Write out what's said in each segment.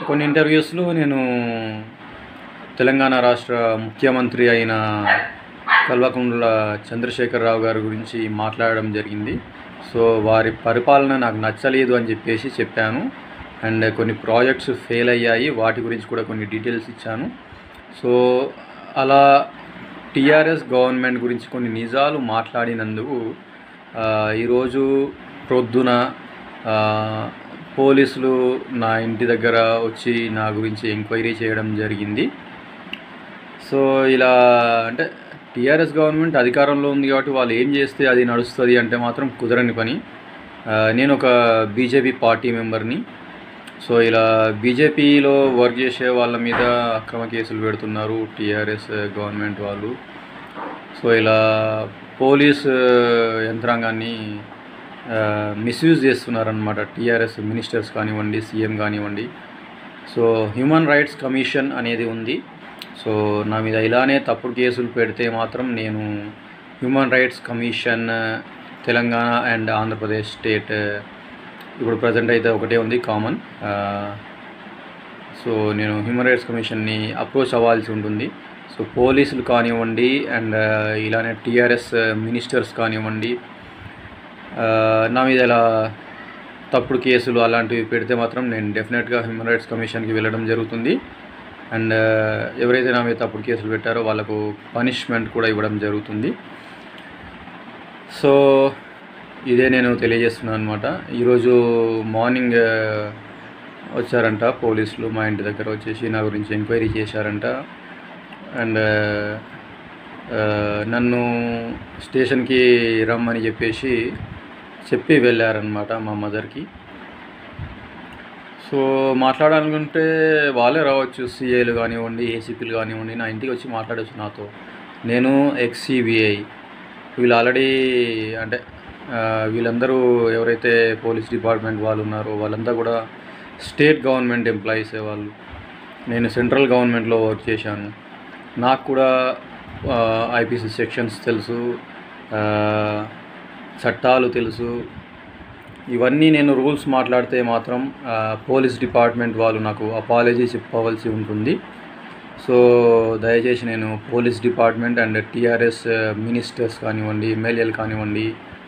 కొన్ని ఇంటర్వ్యూస్లో నేను తెలంగాణ రాష్ట్ర ముఖ్యమంత్రి అయిన కల్వకుంట్ల చంద్రశేఖరరావు గారి గురించి మాట్లాడడం జరిగింది సో వారి పరిపాలన నాకు నచ్చలేదు అని చెప్పేసి చెప్పాను అండ్ కొన్ని ప్రాజెక్ట్స్ ఫెయిల్ అయ్యాయి వాటి గురించి కూడా కొన్ని డీటెయిల్స్ ఇచ్చాను సో అలా టీఆర్ఎస్ గవర్నమెంట్ గురించి కొన్ని నిజాలు మాట్లాడినందుకు ఆ, ఈరోజు ప్రొద్దున ఆ, పోలీసులు నా ఇంటి దగ్గర వచ్చి నా గురించి ఎంక్వైరీ చేయడం జరిగింది సో ఇలా అంటే టీఆర్ఎస్ గవర్నమెంట్ అధికారంలో ఉంది కాబట్టి వాళ్ళు ఏం చేస్తే అది నడుస్తుంది అంటే మాత్రం కుదరని పని ఆ, నేను ఒక బీజేపీ పార్టీ మెంబర్ని సో ఇలా బీజేపీలో వర్క్ చేసే వాళ్ళ మీద అక్రమ కేసులు పెడుతున్నారు టీఆర్ఎస్ గవర్నమెంట్ వాళ్ళు సో ఇలా పోలీస్ యంత్రాంగాన్ని మిస్యూజ్ చేస్తున్నారనమాట టీఆర్ఎస్ మినిస్టర్స్ కానివ్వండి సీఎం కానివ్వండి సో హ్యూమన్ రైట్స్ కమిషన్ అనేది ఉంది సో నా మీద ఇలానే తప్పుడు కేసులు పెడితే మాత్రం నేను human rights commission Telangana and Andhra Pradesh state ఇప్పుడు ప్రజెంట్ అయితే ఒకటే ఉంది కామన్ సో నేను హ్యూమన్ రైట్స్ కమిషన్ని అప్రోచ్ అవ్వాల్సి ఉంటుంది సో పోలీసులు కానివ్వండి అండ్ ఇలానే టీఆర్ఎస్ మినిస్టర్స్ కానివ్వండి ఆ, నా మీద ఇలా తప్పుడు కేసులు అలాంటివి పెడితే మాత్రం నేను డెఫినెట్గా హ్యూమన్ రైట్స్ కమిషన్కి వెళ్ళడం జరుగుతుంది అండ్ ఎవరైతే నా మీద తప్పుడు కేసులు పెట్టారో వాళ్ళకు పనిష్మెంట్ కూడా ఇవ్వడం జరుగుతుంది సో ఇదే నేను తెలియజేస్తున్నాను అనమాట ఈరోజు మార్నింగ్ ఆ, వచ్చారంట పోలీసులు మా ఇంటి దగ్గర వచ్చేసి నా గురించి ఎంక్వైరీ చేశారంట అండ్ ఆ, నన్ను స్టేషన్కి రమ్మని చెప్పేసి చెప్పి వెళ్ళారనమాట మా మదర్కి సో మాట్లాడాలనుకుంటే వాళ్ళే రావచ్చు సిఏలు కానివ్వండి ఏసీపీలు కానివ్వండి నా ఇంటికి వచ్చి మాట్లాడచ్చు నాతో నేను ఎక్స్సిబిఐ వీళ్ళు ఆల్రెడీ అంటే ఆ, వీళ్ళందరూ ఎవరైతే పోలీస్ డిపార్ట్మెంట్ వాళ్ళు ఉన్నారో వాళ్ళంతా కూడా స్టేట్ గవర్నమెంట్ ఎంప్లాయీసే వాళ్ళు నేను సెంట్రల్ గవర్నమెంట్లో వర్క్ చేశాను నాకు కూడా ఐపీసీ సెక్షన్స్ తెలుసు ఆ, చట్టాలు తెలుసు ఇవన్నీ నేను రూల్స్ మాట్లాడితే మాత్రం ఆ, పోలీస్ డిపార్ట్మెంట్ వాళ్ళు నాకు అపాలజీ చెప్పవలసి ఉంటుంది సో దయచేసి నేను police department and TRS ministers కానివ్వండి ఎమ్మెల్యేలు కానివ్వండి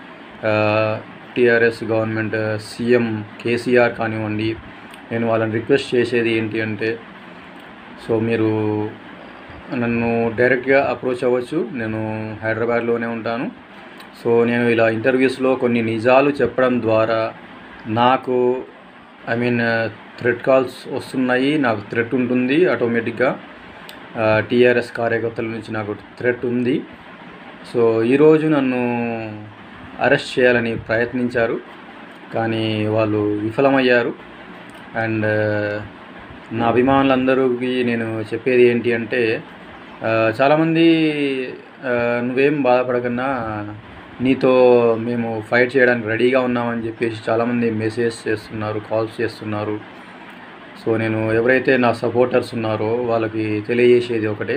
టీఆర్ఎస్ గవర్నమెంట్ సీఎం కేసీఆర్ కానివ్వండి నేను వాళ్ళని రిక్వెస్ట్ చేసేది ఏంటి అంటే సో మీరు నన్ను డైరెక్ట్గా అప్రోచ్ అవ్వచ్చు నేను హైదరాబాద్లోనే ఉంటాను సో నేను ఇలా ఇంటర్వ్యూస్లో కొన్ని నిజాలు చెప్పడం ద్వారా నాకు ఐ మీన్ థ్రెడ్ కాల్స్ వస్తున్నాయి నాకు థ్రెట్ ఉంటుంది ఆటోమేటిక్గా టీఆర్ఎస్ కార్యకర్తల నుంచి నాకు థ్రెట్ ఉంది సో ఈరోజు నన్ను అరెస్ట్ చేయాలని ప్రయత్నించారు కానీ వాళ్ళు విఫలమయ్యారు అండ్ నా అభిమానులందరికీ నేను చెప్పేది ఏంటి అంటే ఆ, చాలామంది ఆ, నువ్వేం బాధపడకన్నా నీతో మేము ఫైట్ చేయడానికి రెడీగా ఉన్నామని చెప్పేసి చాలామంది మెసేజ్ చేస్తున్నారు కాల్స్ చేస్తున్నారు సో నేను ఎవరైతే నా సపోర్టర్స్ ఉన్నారో వాళ్ళకి తెలియజేసేది ఒకటే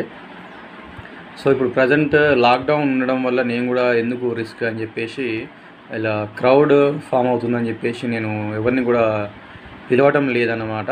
సో ఇప్పుడు ప్రజెంట్ లాక్డౌన్ ఉండడం వల్ల నేను కూడా ఎందుకు రిస్క్ అని చెప్పేసి ఇలా క్రౌడ్ ఫామ్ అవుతుందని చెప్పేసి నేను ఎవరిని కూడా పిలవటం లేదన్నమాట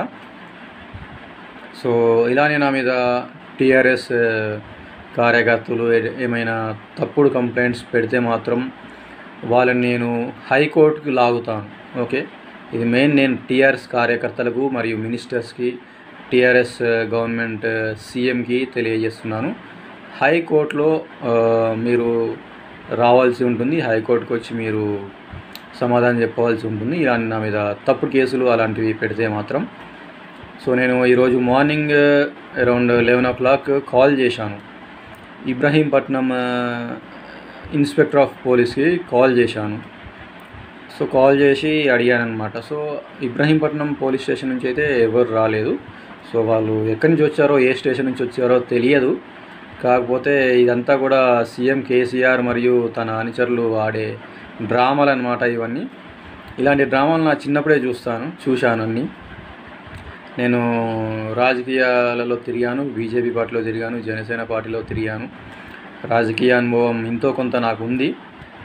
సో ఇలానే నా మీద టీఆర్ఎస్ కార్యకర్తలు ఏ- ఏమైనా తప్పుడు కంప్లైంట్స్ పెడితే మాత్రం వాళ్ళని నేను హైకోర్టుకి లాగుతాను ఓకే ఇది మెయిన్ నేను టీఆర్ఎస్ కార్యకర్తలకు మరియు మినిస్టర్స్కి టీఆర్ఎస్ గవర్నమెంట్ సీఎంకి తెలియజేస్తున్నాను హైకోర్టులో ఆ, మీరు రావాల్సి ఉంటుంది హైకోర్టుకు వచ్చి మీరు సమాధానం చెప్పవలసి ఉంటుంది ఇలా నా మీద తప్పుడు కేసులు అలాంటివి పెడితే మాత్రం సో నేను ఈరోజు morning around eleven o'clock call చేశాను ఇబ్రహీంపట్నం ఆ, ఇన్స్పెక్టర్ ఆఫ్ పోలీస్కి కాల్ చేశాను సో కాల్ చేసి అడిగాను అనమాట సో ఇబ్రహీంపట్నం పోలీస్ స్టేషన్ నుంచి అయితే ఎవరు రాలేదు సో వాళ్ళు ఎక్కడి నుంచి వచ్చారో ఏ స్టేషన్ నుంచి వచ్చారో తెలియదు కాకపోతే ఇదంతా కూడా సీఎం కేసీఆర్ మరియు తన అనుచరులు ఆడే డ్రామాలు అనమాట ఇవన్నీ ఇలాంటి డ్రామాలు నా చిన్నప్పుడే చూస్తాను చూశాను అన్నీ నేను రాజకీయాలలో తిరిగాను బీజేపీ పార్టీలో తిరిగాను జనసేన పార్టీలో తిరిగాను రాజకీయ అనుభవం ఎంతో కొంత నాకు ఉంది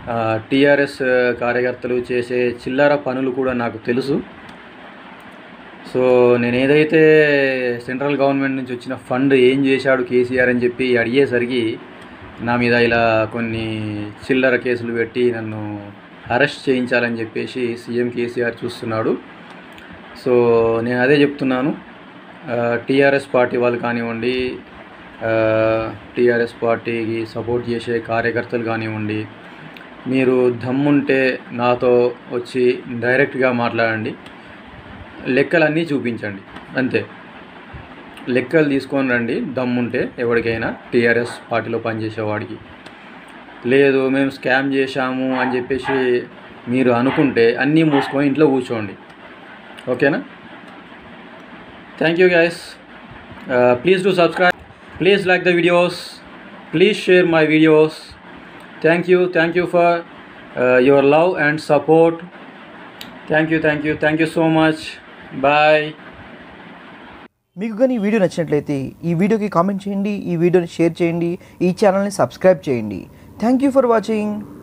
టీఆర్ఎస్ కార్యకర్తలు చేసే చిల్లర పనులు కూడా నాకు తెలుసు సో నేను ఏదైతే సెంట్రల్ గవర్నమెంట్ నుంచి వచ్చిన ఫండ్ ఏం చేశాడు కేసీఆర్ అని చెప్పి అడిగేసరికి నా మీద ఇలా కొన్ని చిల్లర కేసులు పెట్టి నన్ను అరెస్ట్ చేయించాలని చెప్పేసి సీఎం కేసీఆర్ చూస్తున్నాడు సో నేను అదే చెప్తున్నాను టీఆర్ఎస్ పార్టీ వాళ్ళు కానివ్వండి టీఆర్ఎస్ పార్టీకి సపోర్ట్ చేసే కార్యకర్తలు కానివ్వండి మీరు దమ్ముంటే నాతో వచ్చి డైరెక్ట్గా మాట్లాడండి లెక్కలన్నీ చూపించండి అంతే లెక్కలు తీసుకొని రండి దమ్ముంటే ఎవరికైనా టీఆర్ఎస్ పార్టీలో పనిచేసేవాడికి లేదు మేము స్కామ్ చేశాము అని చెప్పేసి మీరు అనుకుంటే అన్నీ మూసుకొని ఇంట్లో కూర్చోండి ఓకేనా thank you guys please do subscribe please like the videos please share my videos thank you thank you for your love and support thank you thank you thank you so much bye మీకు కానీ ఈ video నచ్చినట్లయితే ఈ వీడియోకి comment చేయండి ఈ వీడియోని share చేయండి ఈ ఛానల్ని సబ్స్క్రైబ్ చేయండి థ్యాంక్ యూ ఫర్ వాచింగ్